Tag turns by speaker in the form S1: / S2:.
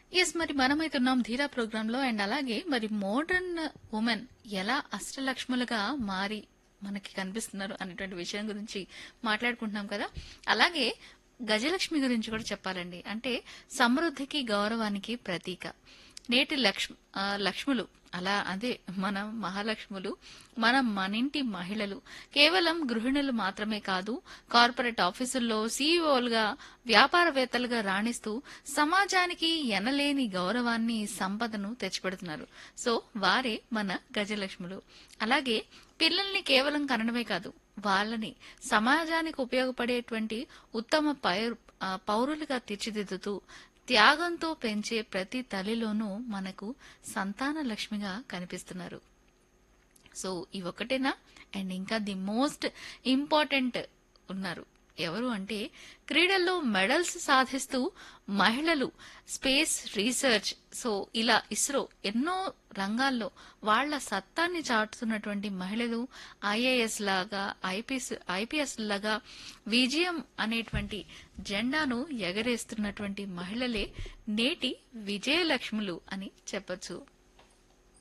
S1: yes మరి మనమైతున్నాం ధీరా programme లో అండ్ అలాగే మరి మోడర్న్ ఉమెన్ ఎలా అష్టలక్ష్ములుగా మారి మనకి కనిపిస్తున్నారు అనేటువంటి విషయం గురించి మాట్లాడుకుంటున్నాం కదా అలాగే గజలక్ష్మి గురించి కూడా చెప్పాలండి అంటే సమృద్ధికి గౌరవానికి ప్రతీక నేటి లక్ష్మ ఆ, లక్ష్ములు అలా అదే మన మహాలక్ష్ములు మనం మనింటి మహిళలు కేవలం గృహిణులు మాత్రమే కాదు కార్పొరేట్ ఆఫీసుల్లో సీఈఓలుగా వ్యాపారవేత్తలుగా రాణిస్తూ సమాజానికి ఎనలేని గౌరవాన్ని సంపదను తెచ్చిపెడుతున్నారు సో వారే మన గజలక్ష్ములు అలాగే పిల్లల్ని కేవలం కనడమే కాదు వాళ్ళని సమాజానికి ఉపయోగపడేటువంటి ఉత్తమ పౌరు- ఆ, పౌరులుగా తీర్చిదిద్దుతూ త్యాగంతో పెంచే ప్రతి తల్లిలోనూ మనకు సంతాన లక్ష్మిగా కనిపిస్తున్నారు సో ఇవొక్కటేనా అండ్ ఇంకా ది మోస్ట్ ఇంపార్టెంట్ ఉన్నారు ఎవరు అంటే క్రీడల్లో మెడల్స్ సాధిస్తూ మహిళలు స్పేస్ రీసెర్చ్ సో ఇలా ఇస్రో ఎన్నో రంగాల్లో వాళ్ళ సత్తాన్ని చాటుతున్నటువంటి మహిళలు ఐఏఎస్ లాగా ఐపీఎస్ ఐపీఎస్ లాగా విజయం అనేటువంటి జెండాను ఎగరేస్తున్నటువంటి మహిళలే నేటి విజయలక్ష్ములు అని చెప్పొచ్చు